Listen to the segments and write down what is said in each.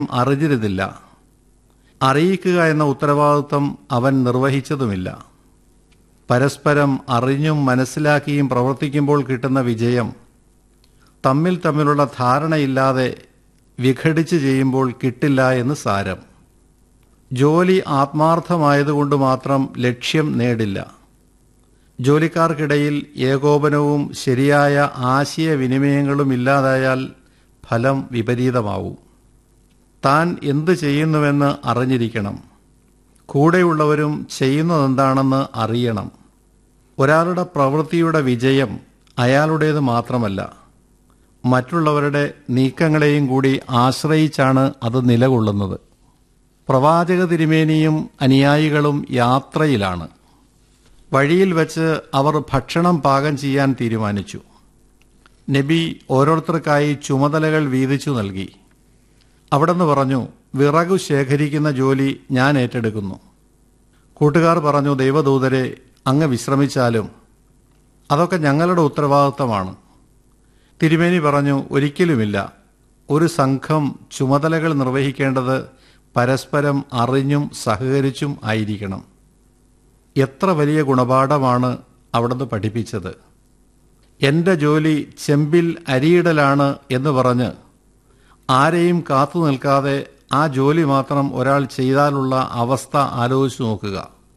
അറിഞ്ഞിരുന്നില്ല അറിയിക്കുക എന്ന ഉത്തരവാദിത്വം അവൻ നിർവഹിച്ചതുമില്ല പരസ്പരം അറിഞ്ഞും മനസ്സിലാക്കിയും പ്രവർത്തിക്കുമ്പോൾ കിട്ടുന്ന വിജയം തമ്മിൽ തമ്മിലുള്ള ധാരണയില്ലാതെ വിഘടിച്ച് ചെയ്യുമ്പോൾ കിട്ടില്ല എന്ന് സാരം ജോലി ആത്മാർത്ഥമായതുകൊണ്ട് മാത്രം ലക്ഷ്യം നേടില്ല ജോലിക്കാർക്കിടയിൽ ഏകോപനവും ശരിയായ ആശയവിനിമയങ്ങളും ഇല്ലാതായാൽ ഫലം വിപരീതമാവും താൻ എന്ത് ചെയ്യുന്നുവെന്ന് അറിഞ്ഞിരിക്കണം കൂടെയുള്ളവരും ചെയ്യുന്നതെന്താണെന്ന് അറിയണം ഒരാളുടെ പ്രവൃത്തിയുടെ വിജയം അയാളുടേത് മാത്രമല്ല മറ്റുള്ളവരുടെ നീക്കങ്ങളെയും കൂടി ആശ്രയിച്ചാണ് അത് നിലകൊള്ളുന്നത് പ്രവാചക തിരുമേനിയും അനുയായികളും യാത്രയിലാണ് വഴിയിൽ വച്ച് അവർ ഭക്ഷണം പാകം ചെയ്യാൻ തീരുമാനിച്ചു നബി ഓരോരുത്തർക്കായി ചുമതലകൾ വീതിച്ചു നൽകി അവിടുന്ന് പറഞ്ഞു വിറകു ശേഖരിക്കുന്ന ജോലി ഞാൻ ഏറ്റെടുക്കുന്നു കൂട്ടുകാർ പറഞ്ഞു ദൈവദൂതരെ അങ്ങ് വിശ്രമിച്ചാലും അതൊക്കെ ഞങ്ങളുടെ ഉത്തരവാദിത്തമാണ് തിരുമേനി പറഞ്ഞു ഒരിക്കലുമില്ല ഒരു സംഘം ചുമതലകൾ നിർവഹിക്കേണ്ടത് പരസ്പരം അറിഞ്ഞും സഹകരിച്ചും ആയിരിക്കണം എത്ര വലിയ ഗുണപാഠമാണ് അവിടുന്ന് പഠിപ്പിച്ചത് എൻ്റെ ജോലി ചെമ്പിൽ അരിയിടലാണ് എന്ന് പറഞ്ഞ് ആരെയും കാത്തു നിൽക്കാതെ ആ ജോലി മാത്രം ഒരാൾ ചെയ്താലുള്ള അവസ്ഥ ആലോചിച്ചു നോക്കുക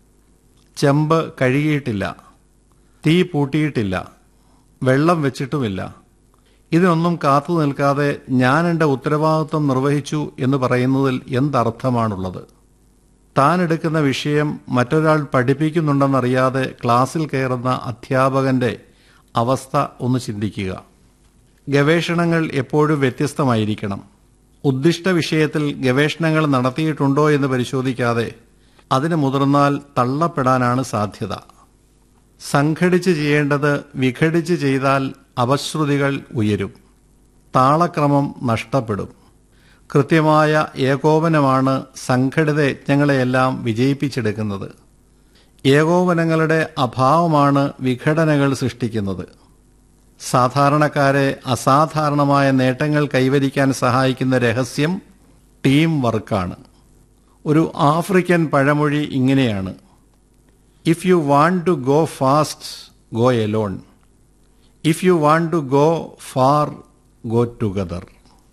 ചെമ്പ് കഴുകിയിട്ടില്ല തീ പൂട്ടിയിട്ടില്ല വെള്ളം വെച്ചിട്ടുമില്ല ഇതിനൊന്നും കാത്തു നിൽക്കാതെ ഞാൻ എൻ്റെ ഉത്തരവാദിത്വം നിർവഹിച്ചു എന്ന് പറയുന്നതിൽ എന്തർത്ഥമാണുള്ളത് താൻ എടുക്കുന്ന വിഷയം മറ്റൊരാൾ പഠിപ്പിക്കുന്നുണ്ടെന്നറിയാതെ ക്ലാസ്സിൽ കയറുന്ന അധ്യാപകന്റെ അവസ്ഥ ഒന്ന് ചിന്തിക്കുക ഗവേഷണങ്ങൾ എപ്പോഴും വ്യത്യസ്തമായിരിക്കണം ഉദ്ദിഷ്ട വിഷയത്തിൽ ഗവേഷണങ്ങൾ നടത്തിയിട്ടുണ്ടോ എന്ന് പരിശോധിക്കാതെ അതിന് മുതിർന്നാൽ തള്ളപ്പെടാനാണ് സാധ്യത സംഘടിച്ച് ചെയ്യേണ്ടത് വിഘടിച്ച് ചെയ്താൽ അപശ്രുതികൾ ഉയരും താളക്രമം നഷ്ടപ്പെടും കൃത്യമായ ഏകോപനമാണ് സംഘടിത യജ്ഞങ്ങളെയെല്ലാം വിജയിപ്പിച്ചെടുക്കുന്നത് ഏകോപനങ്ങളുടെ അഭാവമാണ് വിഘടനകൾ സൃഷ്ടിക്കുന്നത് സാധാരണക്കാരെ അസാധാരണമായ നേട്ടങ്ങൾ കൈവരിക്കാൻ സഹായിക്കുന്ന രഹസ്യം ടീം വർക്കാണ് ഒരു ആഫ്രിക്കൻ പഴമൊഴി ഇങ്ങനെയാണ് if you want to go fast go alone if you want to go far go together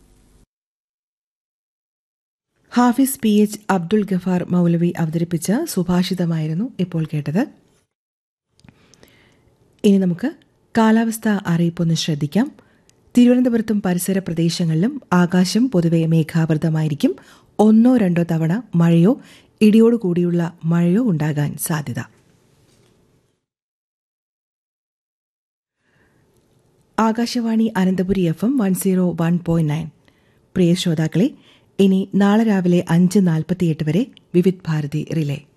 Hafiz P H Abdul Gaffar Maulavi അവതരിപ്പിച്ച സുഭാഷിതമായിരുന്നു ഇപ്പോൾ കേട്ടത് ഇനി നമുക്ക് കാലാവസ്ഥ അറിയിപ്പൊന്ന് ശ്രദ്ധിക്കാം തിരുവനന്തപുരത്തും പരിസര പ്രദേശങ്ങളിലും ആകാശം പൊതുവെ മേഘാവൃതമായിരിക്കും ഒന്നോ രണ്ടോ തവണ മഴയോ ഇടിയോടുകൂടിയുള്ള മഴയോ ഉണ്ടാകാൻ സാധ്യത Akashvani Ananthapuri F M one zero one point nine പ്രിയ ശ്രോതാക്കളെ ഇനി നാളെ രാവിലെ അഞ്ച് നാൽപ്പത്തിയെട്ട് വരെ വിവിധ് ഭാരതി റിലേ